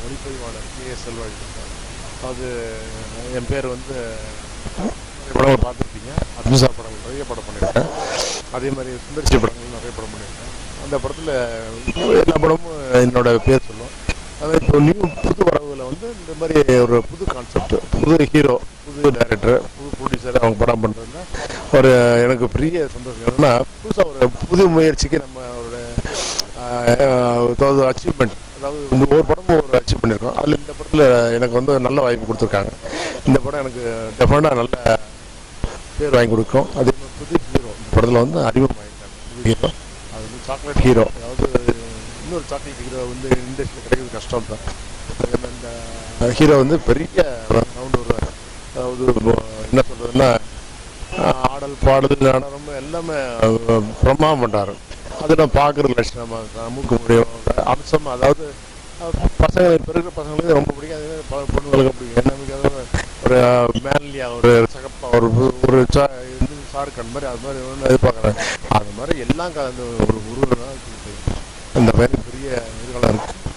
ஒளிப்பதிவாளர் K S செல்வாழி அது என் பேர் வந்து நிறைய படங்கள் பார்த்துருப்பீங்க அத்மிசா படங்கள் நிறைய படம் பண்ணியிருக்கேன் அதே மாதிரி சுந்தரிச்சி படங்கள் நிறைய படம் பண்ணியிருக்கேன் அந்த படத்தில் எல்லா படமும் என்னோட பேர் சொல்லும் அது இப்போ நியூ புது வரவுல வந்து இந்த மாதிரி ஒரு புது கான்செப்ட் புது ஹீரோ புது டைரக்டர் புது ப்ரொடியூசர் அவங்க படம் பண்ணுறதுல ஒரு எனக்கு பெரிய சந்தோஷம் என்னன்னா புதுசாக ஒரு புது முயற்சிக்கு நம்ம ஒரு ஆஹ், அதாவது அச்சீவ்மெண்ட் அதாவது இந்த ஒரு படமும் ஒரு அச்சீவ் பண்ணியிருக்கோம் அதில் இந்த படத்தில் எனக்கு வந்து நல்ல வாய்ப்பு கொடுத்துருக்காங்க இந்த படம் எனக்கு டெஃபினட்டாக நல்ல பேர் வாங்கி கொடுக்கும் அதே மாதிரி புது ஹீரோ இந்த படத்தில் வந்து அறிமுகமாயிருக்காங்க புது ஹீரோ அது வந்து சாக்லேட் ஹீரோ அதாவது இன்னொரு சாக்லேட் ஹீரோ வந்து இண்டஸ்ட்ரியில் கிடைக்கிறது கஷ்டம் தான் இந்த ஹீரோ வந்து பெரிய ரவுண்ட் வருவார் அதாவது இப்போ என்ன சொல்றதுன்னா ஆஹ் ஆடல் பாடல் நடனம் எல்லாமே அஹ், பிரமாதம் பண்றாரு அது நான் பார்க்குற லட்சணமா இருக்கும் மூக்கு முடியும் அம்சம் அதாவது அஹ், பசங்க இப்போ இருக்கிற பசங்களுக்கு ரொம்ப பிடிக்கும் அதே மாதிரி பல பொண்ணுங்களுக்கு பிடிக்கும் என்ன நமக்கு அதாவது ஒரு மேன்லியா ஒரு சகப்பா ஒரு ஒரு சா இது ஷாருக்கான் மாதிரி அது மாதிரி ஒன்று எதிர்பார்க்குறேன் அது மாதிரி எல்லாம் கலந்து ஒரு உருவம் தான் இந்த மாதிரி பெரிய எதிர்காலம் இருக்கு